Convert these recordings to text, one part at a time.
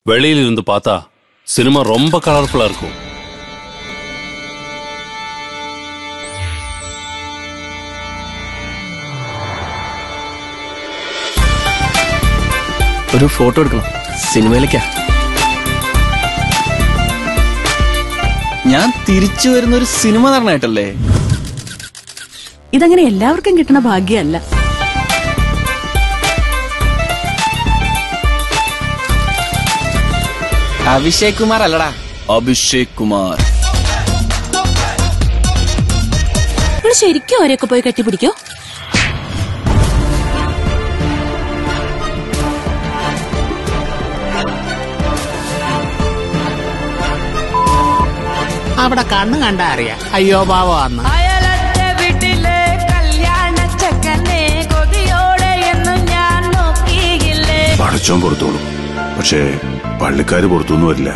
வெளியில இருந்து பார்த்தா சினிமா ரொம்ப கலர்ஃபுல்லா இருக்கும் ഒരു ഫോട്ടോ എടുക്കണം സിനിമയിലേക്കാ ഞാൻ തിരിച്ചു വരുന്ന ഒരു സിനിമ നടനായിട്ടല്ലേ ഇതങ്ങനെ എല്ലാവർക്കും കിട്ടുന്ന ഭാഗ്യമല്ല അഭിഷേക് കുമാർ അല്ലടാ അഭിഷേക് കുമാർ നിങ്ങൾ ശരിക്കും അവരെയൊക്കെ പോയി കെട്ടിപ്പിടിക്കോ അവിടെ കണ്ണ് കണ്ടാ അറിയാം അയ്യോ പാവാന്ന് അയലത്തെ വീട്ടിലെ കല്യാണ ചെക്കനെ കൊതിയോടെ എന്നും ഞാൻ നോക്കിയില്ലേ പടച്ചോൻ പുറത്തോളും പക്ഷേ പള്ളിക്കാര് പുറത്തൊന്നും വരില്ല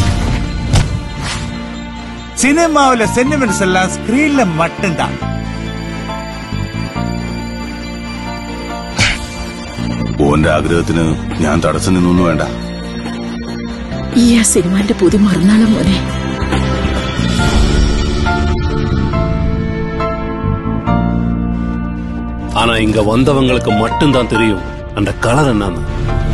சினிமாவுல சென்டிமெண்ட்ஸ் எல்லாம் ஸ்கிரீன்ல மட்டும்தான் ഓന്റെ ആഗ്രഹത്തിന് ഞാൻ തടസ്സം നിന്നൊന്നും വേണ്ട ഈ ആ സിനിമാന്റെ പുതി മറന്നാളും മോനെ ஆனா இங்க வந்தவங்களுக்கு மட்டும்தான் தெரியும் அந்த கலர் என்னன்னு